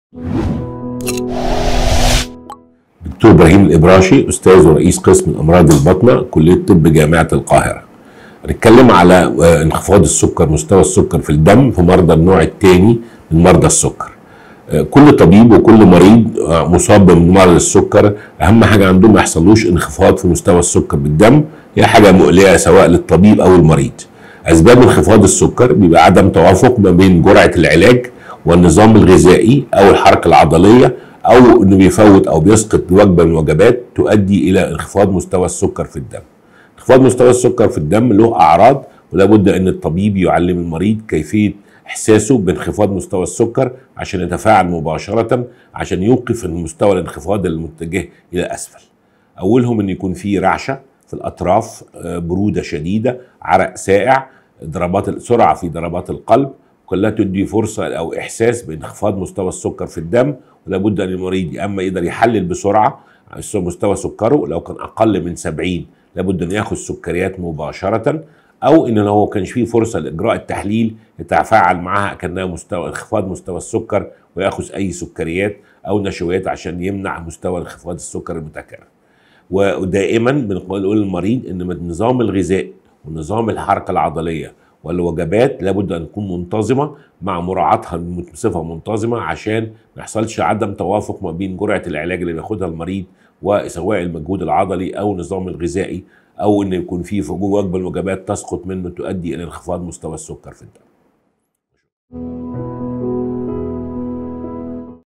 دكتور ابراهيم الابراشي استاذ ورئيس قسم امراض البطنه كليه طب جامعه القاهره هنتكلم على آه، انخفاض السكر مستوى السكر في الدم في مرضى النوع الثاني من مرضى السكر آه، كل طبيب وكل مريض آه، مصاب بمرض السكر اهم حاجه عنده ما يحصلوش انخفاض في مستوى السكر بالدم هي حاجه مقلقه سواء للطبيب او المريض اسباب انخفاض السكر بيبقى عدم توافق ما بين جرعه العلاج والنظام الغذائي او الحركه العضليه او انه بيفوت او بيسقط وجبه من الوجبات تؤدي الى انخفاض مستوى السكر في الدم انخفاض مستوى السكر في الدم له اعراض ولا بد ان الطبيب يعلم المريض كيفيه احساسه بانخفاض مستوى السكر عشان يتفاعل مباشره عشان يوقف المستوى الانخفاض المتجه الى اسفل اولهم ان يكون في رعشه في الاطراف آه، بروده شديده عرق سائع ضربات سرعه في ضربات القلب كلها تدي فرصه او احساس بانخفاض مستوى السكر في الدم ولا بد ان المريض يا اما يقدر يحلل بسرعه مستوى سكره لو كان اقل من 70 لابد ان ياخذ سكريات مباشره او ان لو كانش فيه فرصه لاجراء التحليل يتفاعل معها كانها مستوى انخفاض مستوى السكر وياخذ اي سكريات او نشويات عشان يمنع مستوى انخفاض السكر المتكرر ودائما بنقول للمريض ان النظام الغذائي ونظام الحركه العضليه والوجبات لابد ان تكون منتظمه مع مراعاتها بصفه منتظمه عشان ما يحصلش عدم توافق ما بين جرعه العلاج اللي بياخدها المريض وسواء المجهود العضلي او النظام الغذائي او ان يكون في في جوه وجبه الوجبات تسقط منه تؤدي الى انخفاض مستوى السكر في الدم